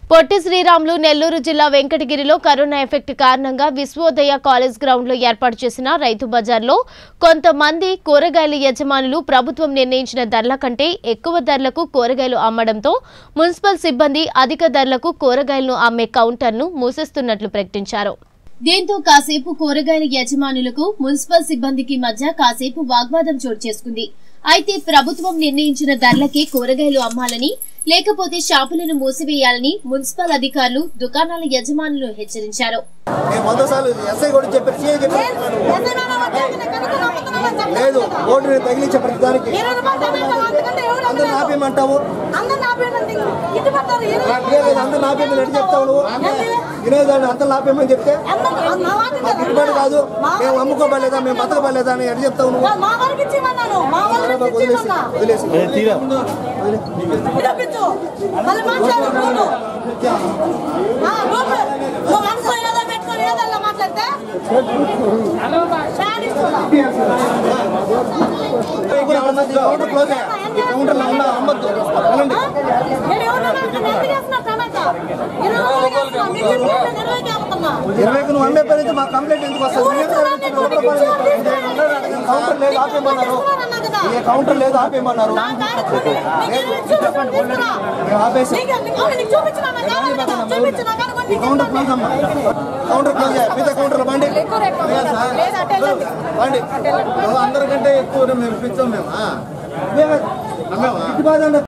పొట్టి శ్రీరాములు నెల్లూరు జిల్లా వెంకటగిరిలో corona effect కారణంగా విశ్వోదయ కాలేజ్ గ్రౌండ్ లో ఏర్పాటు చేసిన రైతు బజార్లో కొంతమంది కూరగాయల యజమానులు ప్రభుత్వం నిర్ణయించిన ధరల కంటే ఎక్కువ ధరలకు కూరగాయలు అమ్మడంతో మున్సిపల్ సిబ్బంది అధిక ధరలకు కూరగాయలను అమ్మే కౌంటర్ను మూసేస్తున్నట్లు ప్రకటించారు దీంతో కాసేపు కూరగాయల యజమానులకు మున్సిపల్ సిబ్బందికి మధ్య కాసేపు వాగ్వాదం చోటు చేసుకుంది అయితే ప్రభుత్వం నిర్ణయించిన ధరలకే కూరగాయలు అమ్మాలని లేకపోతే షాపులను మూసివేయాలని మున్సిపల్ అధికారులు దుకాణాల యజమానులు హెచ్చరించారు మేము వంద సార్లు ఎస్ఐ కూడా చెప్పారు సీఐ చెప్పారు లేదు ఓటు నేను తగిలించే ప్రతి దానికి అందరు ఆపేయమంటావు లేదు అందరు ఆపేయమని ఎట్లా చెప్తావు నువ్వు వినేదాన్ని అందరు ఆపేయమని చెప్తే మాకు గిట్టుబాటు కాదు మేము అమ్ముకోబడలేదా మేము బతకబడలేదా అని ఎట్లా చెప్తావు నువ్వు సరే మాకు వదిలేసి వదిలేసి మళ్ళీ మాట్లాడు నువ్వు ఆ, నువ్వు నువ్వు మనసులో ఏదో పెట్టుకొని ఏదల్లా మాట్లాడితే శాడిస్తున్నా. కౌంటర్ క్లోజ్ ఈ కౌంటర్లో ఉన్న అమ్మద్దు వెళ్ళండి ఆ? నేను ఎవరినో నాకు ఎంత చేస్తున్నా టమాటా? ఇరవై రూపాయలు చేస్తున్నా. మీరు చెప్పినట్టు ఇరవైకి అమ్ముతున్నా. ఇరవైకి నువ్వు అమ్మే పని అయితే మాకు కంప్లైంట్ ఎందుకు వస్తుంది మీరు ఎందుకు అడుగుతున్నారు? కౌంటర్ లేదు ఆపేయమన్నారు ఏ కౌంటర్ లేదు ఆపేయమన్నారు నా కాడ చూపి. నీకు ఇరవై చూపించమని తీసుకురా. మేము ఆపేసాం నీకు నీకు అవును, నీకు చూపించిన నాకు కావాలి కదా. చూపించు, నా కాడ కొన్ని ఈ కౌంటర్ క్లోజ్ అమ్మా కౌంటర్ క్లోజ్ చేయాలి మిగతా కౌంటర్ బండి లేదు, అటే వెళ్ళండి. బండి అందరికంటే ఎక్కువ మేము ఇప్పించాం మేము గిట్టుబాటు అంటే